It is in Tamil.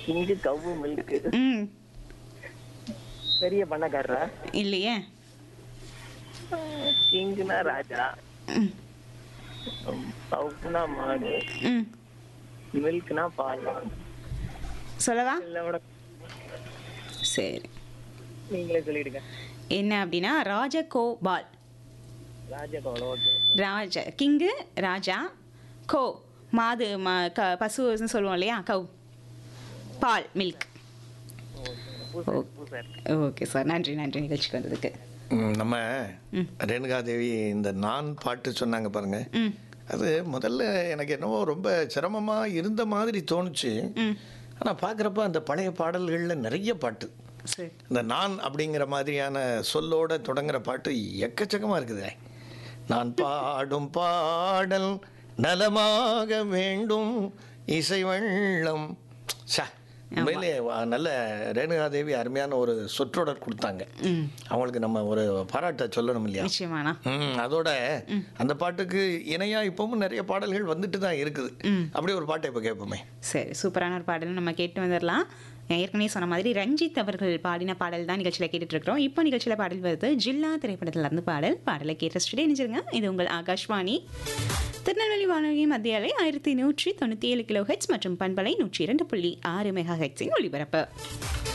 கிங்கு கவ்வு மில்க் ம் பெரிய பண்ணக்காரரா இல்லையே கிங்குனா ராஜா ம் கவுனா மாடு ம் மில்க்னா பால் சொல்லவா இல்ல மேடம் சரி நீங்களே சொல்லிடுங்க என்ன அப்படின்னா ராஜகோபால் ராஜகோலம் ஓகே ராஜ கிங்கு ராஜா கோ மாது ம க பசுன்னு சொல்லுவோம் இல்லையா கவ் பால் மில்க் சார் ஓகே சார் நன்றி நன்றி நிகழ்ச்சிக்கு வந்ததுக்கு ம், நம்ம ம். ரேணுகா தேவி இந்த நான் பாட்டு சொன்னாங்க பாருங்க ம் அது முதல்ல எனக்கு என்னவோ ரொம்ப சிரமமாக இருந்த மாதிரி தோணுச்சு ம் ஆனால் பார்க்குறப்ப அந்த பழைய பாடல்களில் நிறைய பாட்டு சரி இந்த நான் அப்படிங்கிற மாதிரியான சொல்லோட தொடங்குற பாட்டு எக்கச்சக்கமாக இருக்குதே நான் பாடும் பாடல் நலமாக வேண்டும் இசை வெள்ளம் ச உண்மையிலே வ- நல்ல ரேணுகாதேவி அருமையான ஒரு சொற்றொடர் கொடுத்தாங்க ம் அவங்களுக்கு நம்ம ஒரு பாராட்ட சொல்லணும் இல்லையா நிச்சயமாண்ணா ம் அதோட அந்த பாட்டுக்கு இணையா இப்பவும் நிறைய பாடல்கள் வந்துட்டு தான் இருக்குது அப்படியே ஒரு பாட்டை இப்போ கேட்போமே சரி சூப்பரான ஒரு பாடல் நம்ம கேட்டு வந்துடலாம் நான் ஏற்கனவே சொன்ன மாதிரி ரஞ்சித் அவர்கள் பாடின பாடல் தான் நிகழ்ச்சியில் கேட்டுட்டு இருக்கிறோம் இப்போ நிகழ்ச்சியில் பாடல் வருது ஜில்லா திரைப்படத்துல இருந்து பாடல் பாடலை கேட்ட ஸ்டுடியோ நினைச்சிருங்க இது உங்கள் ஆகாஷ்வாணி திருநெல்வேலி வானொலி மத்திய அலை ஆயிரத்தி நூற்றி தொண்ணூற்றி ஏழு கிலோ ஹெட்ஸ் மற்றும் பண்பலை நூற்றி இரண்டு புள்ளி ஆறு மெகா ஹெட்ஸின் ஒளிபரப்பு